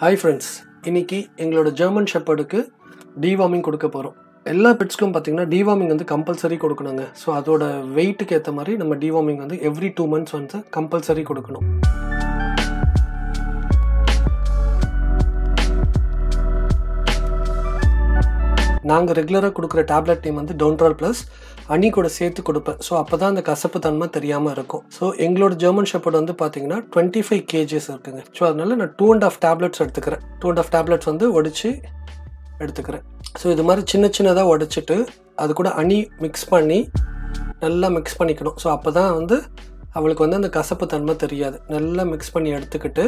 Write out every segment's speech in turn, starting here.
hi friends இன்னைக்கு எங்களோட German ஷெப்பர்டுக்கு deworming கொடுக்க போகிறோம் எல்லா பெட்ஸ்க்கும் பார்த்தீங்கன்னா டிவார்மிங் வந்து கம்பல்சரி கொடுக்கணுங்க ஸோ அதோட வெயிட்டுக்கு ஏற்ற மாதிரி நம்ம டிவார்மிங் வந்து எவ்ரி டூ மந்த்ஸ் வந்து கம்பல்சரி கொடுக்கணும் நாங்கள் ரெகுலராக கொடுக்குற டேப்லெட் நேம் வந்து டோன்ட்ரால் ப்ளஸ் அணி கூட சேர்த்து கொடுப்பேன் ஸோ அப்போ தான் அந்த கசப்பு தன்மை தெரியாமல் இருக்கும் ஸோ எங்களோட ஜெர்மன் ஷெப்பர்ட் வந்து பார்த்தீங்கன்னா டுவெண்ட்டி ஃபைவ் கேஜிஸ் இருக்குங்க ஸோ அதனால நான் டூ அண்ட் ஆஃப் டேப்லெட்ஸ் எடுத்துக்கிறேன் டூ அண்ட் ஆஃப் டேப்லெட்ஸ் வந்து ஒடிச்சு எடுத்துக்கிறேன் ஸோ இது மாதிரி சின்ன சின்னதாக உடச்சிட்டு அது கூட அணி மிக்ஸ் பண்ணி நல்லா மிக்ஸ் பண்ணிக்கணும் ஸோ அப்போ தான் வந்து அவளுக்கு வந்து அந்த கசப்பு தன்மை தெரியாது நல்லா மிக்ஸ் பண்ணி எடுத்துக்கிட்டு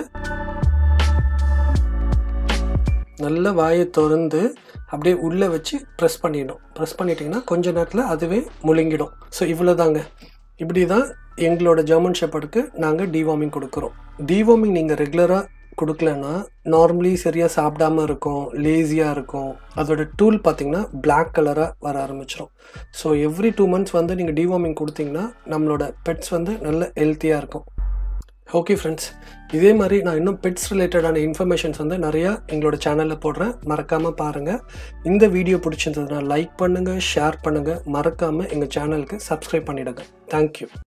நல்ல வாயை திறந்து அப்படியே உள்ளே வச்சு ப்ரெஸ் பண்ணிடணும் ப்ரெஸ் பண்ணிட்டிங்கன்னா கொஞ்ச நேரத்தில் அதுவே முழுங்கிடும் ஸோ இவ்வளோ தாங்க இப்படி தான் எங்களோட ஜெர்மன் ஷெப்பர்டுக்கு நாங்கள் டிவார்மிங் கொடுக்குறோம் டிவார்மிங் நீங்கள் ரெகுலராக கொடுக்கலன்னா நார்மலி சரியாக சாப்பிடாம இருக்கும் லேசியாக இருக்கும் அதோட டூல் பார்த்தீங்கன்னா பிளாக் கலராக வர ஆரம்பிச்சிடும் ஸோ எவ்ரி டூ மந்த்ஸ் வந்து நீங்கள் டிவார்மிங் கொடுத்தீங்கன்னா நம்மளோட பெட்ஸ் வந்து நல்ல ஹெல்த்தியாக இருக்கும் ஓகே ஃப்ரெண்ட்ஸ் இதே மாதிரி நான் இன்னும் பெட்ஸ் ரிலேட்டடான இன்ஃபர்மேஷன்ஸ் வந்து நிறையா எங்களோட சேனலில் போடுறேன் மறக்காமல் பாருங்கள் இந்த வீடியோ பிடிச்சிருந்ததுன்னா லைக் பண்ணுங்கள் ஷேர் பண்ணுங்கள் மறக்காமல் எங்கள் சேனலுக்கு சப்ஸ்கிரைப் பண்ணிவிடுங்க தேங்க்யூ